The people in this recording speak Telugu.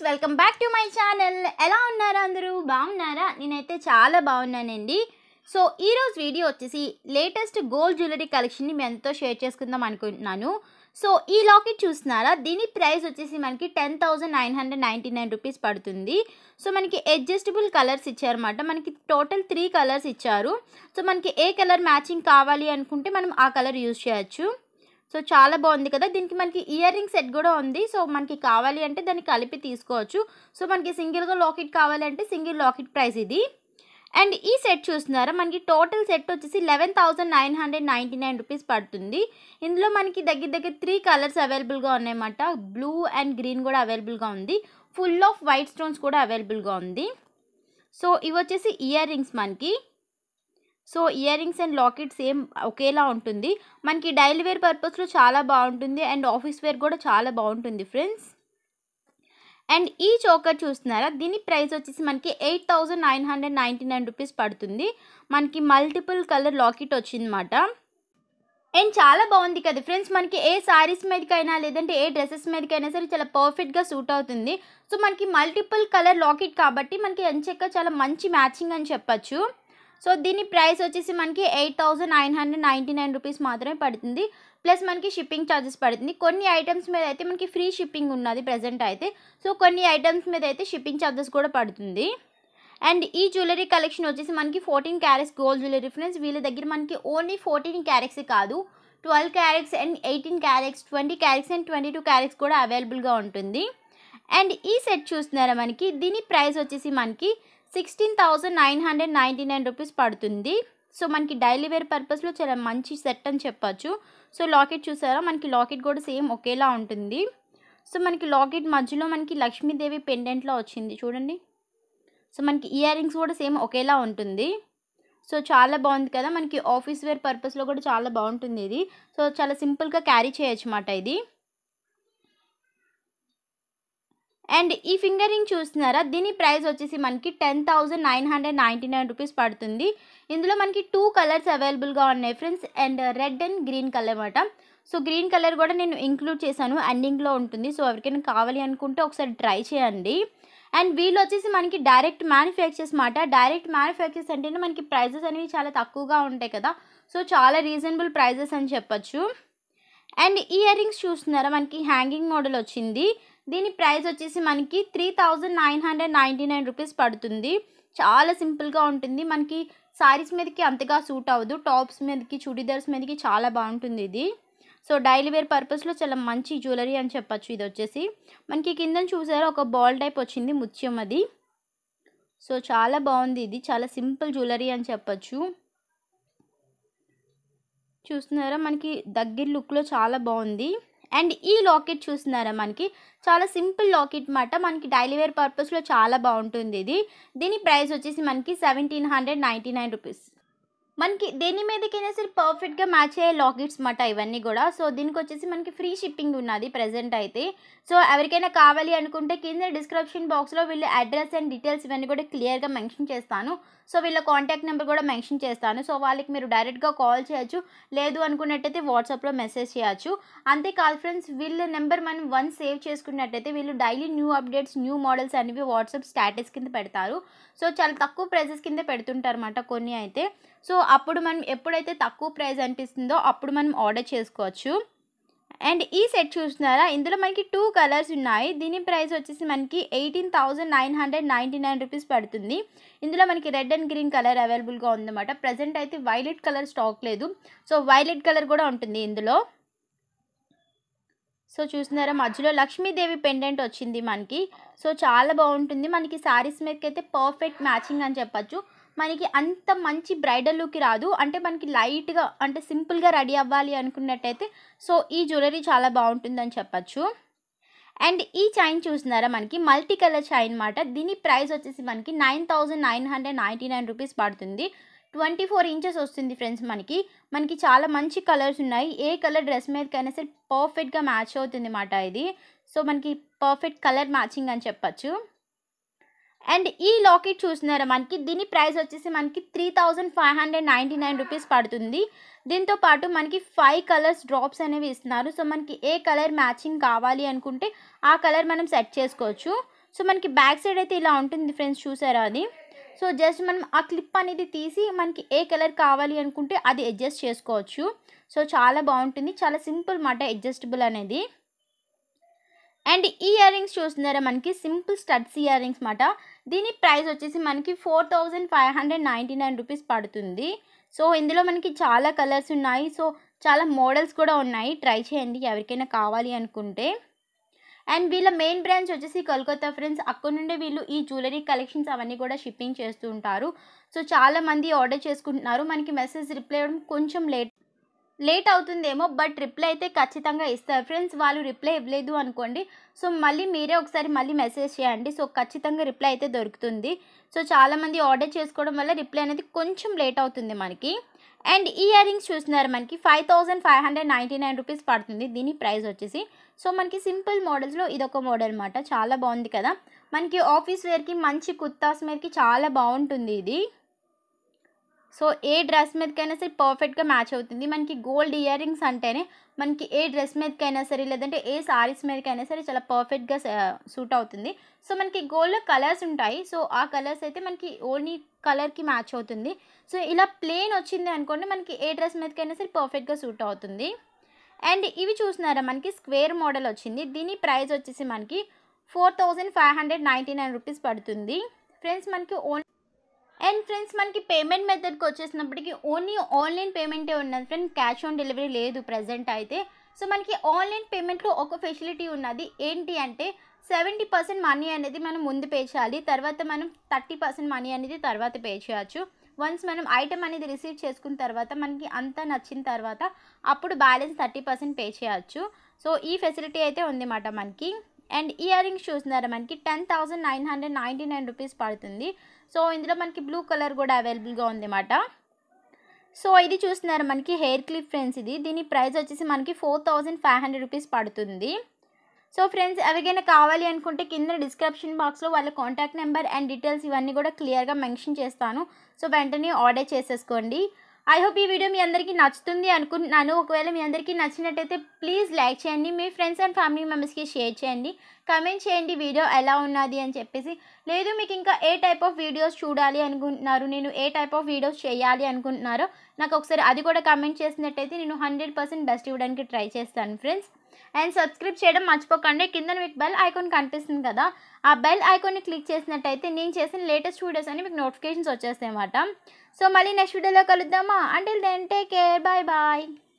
welcome back to my channel ఎలా ఉన్నారు అందరూ బాగున్నారా నేనైతే చాలా బాగున్నానండి సో ఈరోజు వీడియో వచ్చేసి లేటెస్ట్ గోల్డ్ జ్యువెలరీ కలెక్షన్ని మీ ఎంతో షేర్ చేసుకుందాం అనుకుంటున్నాను సో ఈ లాకెట్ చూస్తున్నారా దీని ప్రైస్ వచ్చేసి మనకి ten thousand nine hundred ninety nine rupees పడుతుంది సో మనకి అడ్జస్టబుల్ కలర్స్ ఇచ్చారన్నమాట మనకి టోటల్ త్రీ కలర్స్ ఇచ్చారు సో మనకి ఏ కలర్ మ్యాచింగ్ కావాలి అనుకుంటే మనం ఆ కలర్ యూజ్ చేయొచ్చు సో చాలా బాగుంది కదా దీనికి మనకి ఇయర్ రింగ్ సెట్ కూడా ఉంది సో మనకి కావాలి అంటే దాన్ని కలిపి తీసుకోవచ్చు సో మనకి సింగిల్గా లాకెట్ కావాలి అంటే సింగిల్ లాకెట్ ప్రైస్ ఇది అండ్ ఈ సెట్ చూస్తున్నారా మనకి టోటల్ సెట్ వచ్చేసి eleven thousand nine hundred ninety nine rupees పడుతుంది ఇందులో మనకి దగ్గర దగ్గర త్రీ కలర్స్ అవైలబుల్గా ఉన్నాయన్నమాట బ్లూ అండ్ గ్రీన్ కూడా అవైలబుల్గా ఉంది ఫుల్ ఆఫ్ వైట్ స్టోన్స్ కూడా అవైలబుల్గా ఉంది సో ఇవి వచ్చేసి ఇయర్ రింగ్స్ మనకి so earrings and locket same ఒకేలా ఉంటుంది మనకి డైలీ వేర్ పర్పస్లో చాలా బాగుంటుంది అండ్ ఆఫీస్ వేర్ కూడా చాలా బాగుంటుంది ఫ్రెండ్స్ అండ్ ఈ చోకర్ చూస్తున్నారా దీని ప్రైస్ వచ్చేసి మనకి eight thousand nine hundred ninety nine rupees పడుతుంది మనకి మల్టిపుల్ కలర్ లాకెట్ వచ్చిందన్నమాట అండ్ చాలా బాగుంది కదా ఫ్రెండ్స్ మనకి ఏ శారీస్ మీదకైనా లేదంటే ఏ డ్రెస్సెస్ మీదకైనా సరే చాలా పర్ఫెక్ట్గా సూట్ అవుతుంది సో మనకి మల్టిపుల్ కలర్ లాకెట్ కాబట్టి మనకి ఎంచక్క చాలా మంచి మ్యాచింగ్ అని చెప్పచ్చు సో దీని ప్రైస్ వచ్చేసి మనకి eight thousand nine hundred ninety nine rupees మాత్రమే పడుతుంది ప్లస్ మనకి షిప్పింగ్ ఛార్జెస్ పడుతుంది కొన్ని ఐటమ్స్ మీద అయితే మనకి ఫ్రీ షిప్పింగ్ ఉన్నది ప్రజెంట్ అయితే సో కొన్ని ఐటమ్స్ మీద అయితే షిప్పింగ్ ఛార్జెస్ కూడా పడుతుంది అండ్ ఈ జ్యువెలరీ కలెక్షన్ వచ్చేసి మనకి fourteen carats gold jewellery friends వీళ్ళ దగ్గర మనకి ఓన్లీ ఫోర్టీన్ క్యారెట్స్ కాదు twelve carats and eighteen carats twenty carats and twenty two carats కూడా అవైలబుల్గా ఉంటుంది అండ్ ఈ సెట్ చూస్తున్నారా మనకి దీని ప్రైస్ వచ్చేసి మనకి sixteen thousand nine hundred ninety nine rupees పడుతుంది సో మనకి డైలీ వేర్ పర్పస్లో చాలా మంచి సెట్ అని చెప్పచ్చు సో లాకెట్ చూసారా మనకి లాకెట్ కూడా సేమ్ ఒకేలా ఉంటుంది సో మనకి లాకెట్ మధ్యలో మనకి లక్ష్మీదేవి పెండెంట్లో వచ్చింది చూడండి సో మనకి ఇయర్ రింగ్స్ కూడా సేమ్ ఒకేలా ఉంటుంది సో చాలా బాగుంది కదా మనకి ఆఫీస్ వేర్ పర్పస్లో కూడా చాలా బాగుంటుంది ఇది సో చాలా సింపుల్గా క్యారీ చేయొచ్చు అన్నమాట ఇది అండ్ ఈ ఫింగర్ రింగ్ చూస్తున్నారా దీని ప్రైస్ వచ్చేసి మనకి ten thousand nine hundred ninety nine rupees పడుతుంది ఇందులో మనకి టూ కలర్స్ అవైలబుల్గా ఉన్నాయి friends and red and green colour అనమాట సో గ్రీన్ కలర్ కూడా నేను ఇంక్లూడ్ చేశాను ఎండింగ్లో ఉంటుంది సో ఎవరికైనా కావాలి అనుకుంటే ఒకసారి ట్రై చేయండి అండ్ వీళ్ళు వచ్చేసి మనకి డైరెక్ట్ మ్యానుఫ్యాక్చర్స్ మాట డైరెక్ట్ మ్యానుఫ్యాక్చర్స్ అంటేనే మనకి ప్రైజెస్ అనేవి చాలా తక్కువగా ఉంటాయి కదా సో చాలా రీజనబుల్ ప్రైజెస్ అని చెప్పచ్చు అండ్ ఇయర్ రింగ్స్ చూస్తున్నారా మనకి హ్యాంగింగ్ మోడల్ వచ్చింది దీని ప్రైస్ వచ్చేసి మనకి three thousand nine hundred ninety nine rupees పడుతుంది చాలా సింపుల్గా ఉంటుంది మనకి సారీస్ మీదకి అంతగా సూట్ అవ్వదు టాప్స్ మీదకి చుడిదార్స్ మీదకి చాలా బాగుంటుంది ఇది సో డైలీ వేర్ పర్పస్లో చాలా మంచి జ్యువెలరీ అని చెప్పచ్చు ఇది వచ్చేసి మనకి కింద చూసారా ఒక బాల్ టైప్ వచ్చింది ముత్యం అది సో చాలా బాగుంది ఇది చాలా సింపుల్ జ్యువెలరీ అని చెప్పచ్చు చూస్తున్నారా మనకి దగ్గర లుక్లో చాలా బాగుంది అండ్ ఈ లాకెట్ చూస్తున్నారా మనకి చాలా సింపుల్ లాకెట్ మాట మనకి డైలీ వేర్ పర్పస్లో చాలా బాగుంటుంది ఇది దీని ప్రైస్ వచ్చేసి మనకి seventeen hundred ninety nine rupees మనకి దేని మీదకైనా సరే పర్ఫెక్ట్గా మ్యాచ్ అయ్యే లాకెట్స్ మాట ఇవన్నీ కూడా సో దీనికి వచ్చేసి మనకి ఫ్రీ షిప్పింగ్ ఉన్నది ప్రజెంట్ అయితే సో ఎవరికైనా కావాలి అనుకుంటే కింద డిస్క్రిప్షన్ బాక్స్లో వీళ్ళ అడ్రస్ అండ్ డీటెయిల్స్ ఇవన్నీ కూడా క్లియర్గా మెన్షన్ చేస్తాను సో వీళ్ళ కాంటాక్ట్ నెంబర్ కూడా మెన్షన్ చేస్తాను సో వాళ్ళకి మీరు డైరెక్ట్గా కాల్ చేయొచ్చు లేదు అనుకున్నట్టయితే వాట్సాప్లో మెసేజ్ చేయొచ్చు అంతేకాదు ఫ్రెండ్స్ వీళ్ళ నెంబర్ మనం వన్ సేవ్ చేసుకున్నట్టయితే వీళ్ళు daily new updates new models అనేవి వాట్సాప్ స్టాటస్ కింద పెడతారు సో చాలా తక్కువ ప్రైజెస్ కింద పెడుతుంటారు అన్నమాట కొన్ని అయితే సో అప్పుడు మనం ఎప్పుడైతే తక్కువ ప్రైస్ అనిపిస్తుందో అప్పుడు మనం ఆర్డర్ చేసుకోవచ్చు అండ్ ఈ సెట్ చూస్తున్నారా ఇందులో మనకి టూ కలర్స్ ఉన్నాయి దీని ప్రైస్ వచ్చేసి మనకి eighteen thousand nine hundred ninety nine rupees పడుతుంది ఇందులో మనకి రెడ్ అండ్ గ్రీన్ కలర్ అవైలబుల్గా ఉందన్నమాట ప్రజెంట్ అయితే వైలెట్ కలర్ స్టాక్ లేదు సో వైలెట్ కలర్ కూడా ఉంటుంది ఇందులో సో చూస్తున్నారా మధ్యలో లక్ష్మీదేవి పెండెంట్ వచ్చింది మనకి సో చాలా బాగుంటుంది మనకి శారీస్ మీదకి అయితే పర్ఫెక్ట్ మ్యాచింగ్ అని చెప్పచ్చు మనకి అంత మంచి బ్రైడల్ లుక్ రాదు అంటే మనకి లైట్గా అంటే సింపుల్గా రెడీ అవ్వాలి అనుకున్నట్టయితే సో ఈ జ్యువెలరీ చాలా బాగుంటుందని చెప్పచ్చు అండ్ ఈ చైన్ చూస్తున్నారా మనకి మల్టీ కలర్ చైన్ మాట దీని ప్రైస్ వచ్చేసి మనకి nine thousand nine hundred ninety nine rupees పడుతుంది ట్వంటీ ఫోర్ ఇంచెస్ వస్తుంది ఫ్రెండ్స్ మనకి మనకి చాలా మంచి కలర్స్ ఉన్నాయి ఏ కలర్ డ్రెస్ మీదకైనా సరే పర్ఫెక్ట్గా మ్యాచ్ అవుతుంది అన్నమాట ఇది సో మనకి పర్ఫెక్ట్ కలర్ మ్యాచింగ్ అని చెప్పచ్చు అండ్ ఈ లాకెట్ చూస్తున్నారా మనకి దీని ప్రైస్ వచ్చేసి మనకి three thousand five hundred ninety nine rupees పడుతుంది దీంతో పాటు మనకి ఫైవ్ కలర్స్ డ్రాప్స్ అనేవి ఇస్తున్నారు సో మనకి ఏ కలర్ మ్యాచింగ్ కావాలి అనుకుంటే ఆ కలర్ మనం సెట్ చేసుకోవచ్చు సో మనకి బ్యాక్ సైడ్ అయితే ఇలా ఉంటుంది ఫ్రెండ్స్ చూసారా అది సో జస్ట్ మనం ఆ క్లిప్ అనేది తీసి మనకి ఏ కలర్ కావాలి అనుకుంటే అది అడ్జస్ట్ చేసుకోవచ్చు సో చాలా బాగుంటుంది చాలా సింపుల్ మాట అడ్జస్టబుల్ అనేది అండ్ ఈ ఇయర్ రింగ్స్ చూస్తున్నారా మనకి సింపుల్ స్టడ్స్ ఇయర్ రింగ్స్ మాట దీని ప్రైస్ వచ్చేసి మనకి four thousand five hundred ninety nine rupees పడుతుంది సో ఇందులో మనకి చాలా కలర్స్ ఉన్నాయి సో చాలా మోడల్స్ కూడా ఉన్నాయి ట్రై చేయండి ఎవరికైనా కావాలి అనుకుంటే అండ్ వీళ్ళ మెయిన్ బ్రాంచ్ వచ్చేసి కోల్కతా ఫ్రెండ్స్ అక్కడ నుండే వీళ్ళు ఈ జ్యువెలరీ కలెక్షన్స్ అవన్నీ కూడా షిప్పింగ్ చేస్తూ ఉంటారు సో చాలా మంది ఆర్డర్ చేసుకుంటున్నారు మనకి మెసేజ్ రిప్లై అవ్వడం కొంచెం లేట్ లేట్ అవుతుందేమో బట్ రిప్లై అయితే ఖచ్చితంగా ఇస్తారు ఫ్రెండ్స్ వాళ్ళు రిప్లై ఇవ్వలేదు అనుకోండి సో మళ్ళీ మీరే ఒకసారి మళ్ళీ మెసేజ్ చేయండి సో ఖచ్చితంగా రిప్లై అయితే దొరుకుతుంది సో చాలామంది ఆర్డర్ చేసుకోవడం వల్ల రిప్లై అనేది కొంచెం లేట్ అవుతుంది మనకి అండ్ ఈ ఇయర్ రింగ్స్ చూస్తున్నారు మనకి five thousand five hundred ninety nine rupees పడుతుంది దీని ప్రైస్ వచ్చేసి సో మనకి సింపుల్ మోడల్స్లో ఇదొక మోడల్ అనమాట చాలా బాగుంది కదా మనకి ఆఫీస్ వేర్కి మంచి కుర్తాస్ మీదకి చాలా బాగుంటుంది ఇది సో ఏ డ్రెస్ మీదకైనా సరే పర్ఫెక్ట్గా మ్యాచ్ అవుతుంది మనకి గోల్డ్ ఇయర్ రింగ్స్ అంటేనే మనకి ఏ డ్రెస్ మీదకైనా సరే లేదంటే ఏ సారీస్ మీదకైనా సరే చాలా పర్ఫెక్ట్గా సూట్ అవుతుంది సో మనకి గోల్డ్లో కలర్స్ ఉంటాయి సో ఆ కలర్స్ అయితే మనకి ఓన్లీ కలర్కి మ్యాచ్ అవుతుంది సో ఇలా ప్లెయిన్ వచ్చింది అనుకోండి మనకి ఏ డ్రెస్ మీదకైనా సరే పర్ఫెక్ట్గా సూట్ అవుతుంది అండ్ ఇవి చూస్తున్నారా మనకి స్క్వేర్ మోడల్ వచ్చింది దీని ప్రైస్ వచ్చేసి మనకి four thousand five hundred ninety nine rupees పడుతుంది ఫ్రెండ్స్ మనకి ఓన్ అండ్ ఫ్రెండ్స్ మనకి పేమెంట్ మెథడ్కి వచ్చేసినప్పటికీ ఓన్లీ ఆన్లైన్ పేమెంటే ఉన్నది ఫ్రెండ్ క్యాష్ ఆన్ డెలివరీ లేదు ప్రజెంట్ అయితే సో మనకి ఆన్లైన్ పేమెంట్లో ఒక ఫెసిలిటీ ఉన్నది ఏంటి అంటే సెవెంటీ పర్సెంట్ మనీ అనేది మనం ముందు పే చేయాలి తర్వాత మనం థర్టీ పర్సెంట్ మనీ అనేది తర్వాత పే చేయొచ్చు వన్స్ మనం ఐటమ్ అనేది రిసీవ్ చేసుకున్న తర్వాత మనకి అంతా నచ్చిన తర్వాత అప్పుడు బ్యాలెన్స్ థర్టీ పర్సెంట్ పే చేయొచ్చు సో ఈ ఫెసిలిటీ అయితే ఉందన్నమాట మనకి అండ్ ఇయర్ రింగ్స్ చూస్తున్నారా మనకి ten thousand nine hundred ninety nine rupees పడుతుంది సో ఇందులో మనకి బ్లూ కలర్ కూడా అవైలబుల్గా ఉందన్నమాట సో ఇది చూస్తున్నారు మనకి హెయిర్ క్లిప్ ఫ్రెండ్స్ ఇది దీని ప్రైస్ వచ్చేసి మనకి four thousand five hundred rupees పడుతుంది సో ఫ్రెండ్స్ ఎవరికైనా కావాలి అనుకుంటే కింద డిస్క్రిప్షన్ బాక్స్లో వాళ్ళ కాంటాక్ట్ నెంబర్ అండ్ డీటెయిల్స్ ఇవన్నీ కూడా క్లియర్గా మెన్షన్ చేస్తాను సో వెంటనే ఆర్డర్ చేసేసుకోండి ఐ హోప్ ఈ వీడియో మీ అందరికీ నచ్చుతుంది అనుకుంటున్నాను ఒకవేళ మీ అందరికీ నచ్చినట్టయితే ప్లీజ్ లైక్ చేయండి మీ ఫ్రెండ్స్ అండ్ ఫ్యామిలీ మెంబర్స్కి షేర్ చేయండి కమెంట్ చేయండి వీడియో ఎలా ఉన్నది అని చెప్పేసి లేదు మీకు ఇంకా ఏ టైప్ ఆఫ్ వీడియోస్ చూడాలి అనుకుంటున్నారు నేను ఏ టైప్ ఆఫ్ వీడియోస్ చేయాలి అనుకుంటున్నారో నాకు ఒకసారి అది కూడా కమెంట్ చేసినట్టయితే నేను హండ్రెడ్ పర్సెంట్ బెస్ట్ ఇవ్వడానికి ట్రై చేస్తాను ఫ్రెండ్స్ అండ్ సబ్స్క్రైబ్ చేయడం మర్చిపోకండి కింద మీకు బెల్ ఐకాన్ కనిపిస్తుంది కదా ఆ బెల్ ఐకాన్ని క్లిక్ చేసినట్టయితే నేను చేసిన లేటెస్ట్ వీడియోస్ అన్ని మీకు నోటిఫికేషన్స్ వచ్చేస్తాయి అన్నమాట సో మళ్ళీ నెక్స్ట్ వీడియోలో కలుద్దామా until then take care bye bye